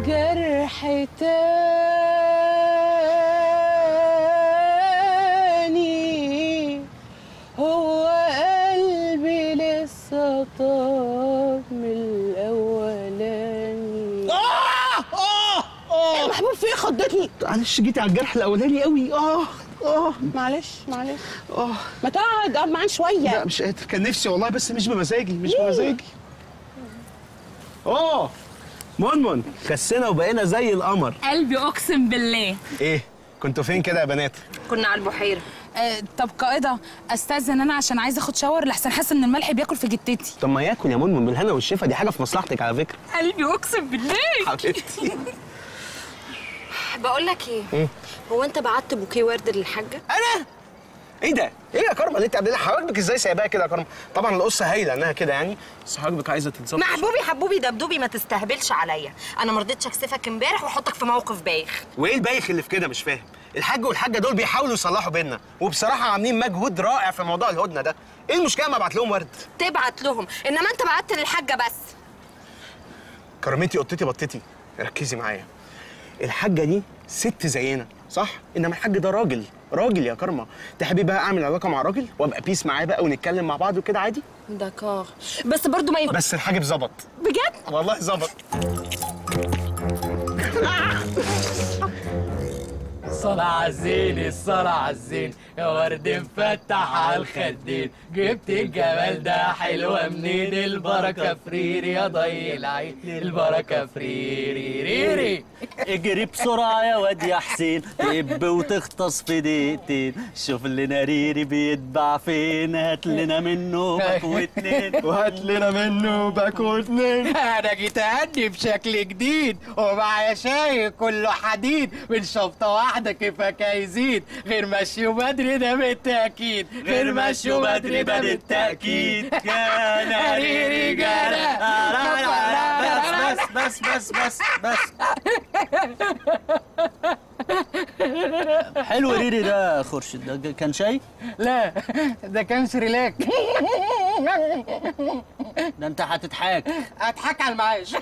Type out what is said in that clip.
جرح تاني هو قلبي لسه طاب من الاولاني اه اه اه محبوب في ايه خضتني معلش جيتي على الجرح الاولاني قوي اه اه معلش معلش اه ما تقعد اقعد معانا لا شويه مش قادر كان نفسي والله بس مش بمزاجي مش بمزاجي اه منمن خسنا وبقينا زي القمر قلبي اقسم بالله ايه كنتوا فين كده يا بنات كنا على البحيره آه طب قائده استاذن انا عشان عايزه اخد شاور لحسن حاسه ان الملح بياكل في جتتي طب ما ياكل يا منمن بالهنا والشفا دي حاجه في مصلحتك على فكره قلبي اقسم بالله حبيبتي بقول لك ايه ايه هو انت بعت بوكيه ورد للحاجه انا ايه ده ايه يا كرمه اللي انت عاملها حواجبك ازاي سايباها كده يا كرمه طبعا القصه هايله انها كده يعني بس حواجبك عايزه تتظبط محبوبي حبوبي دبدوبي ما تستهبلش عليا انا ما رضيتش اكسفك امبارح واحطك في موقف بايخ وايه البايخ اللي في كده مش فاهم الحاج والحاجه دول بيحاولوا يصلحوا بينا وبصراحه عاملين مجهود رائع في موضوع الهدنه ده ايه المشكله ما ابعت لهم ورد تبعت لهم انما انت بعت للحاجه بس كرمتي قطتي بطتي ركزي معايا الحاجه دي ست زينا صح انما الحاج ده راجل راجل يا كرمه تحبي بقى اعمل علاقه مع راجل وابقى بيس معاه بقى ونتكلم مع بعض وكده عادي دكار بس برضو ما ينفع بس الحاجب ظبط بجد والله ظبط الصلاة عالزين الصلاة عالزين يا ورد مفتح على الخدين جبت الجمال ده حلوة منين البركة فريري يا ضي العين البركة فريري ريري اجري بسرعة يا واد يا حسين تقب وتغطس في دقيقتين شوف لنا ريري بيتباع فين هات لنا منه باك واتنين وهات لنا منه باكو اتنين انا جيت اهني بشكل جديد ومعايا شاي كله حديد من شفطة واحدة كيفك هيزيد غير مشي وبدري ده بالتأكيد غير مشي وبدري ده بالتأكيد جانا ريري جانا بس بس بس بس بس حلو ريري ده يا خورشيد ده كان شاي لا ده كان سريلاك ده انت هتضحك اضحك على المعاش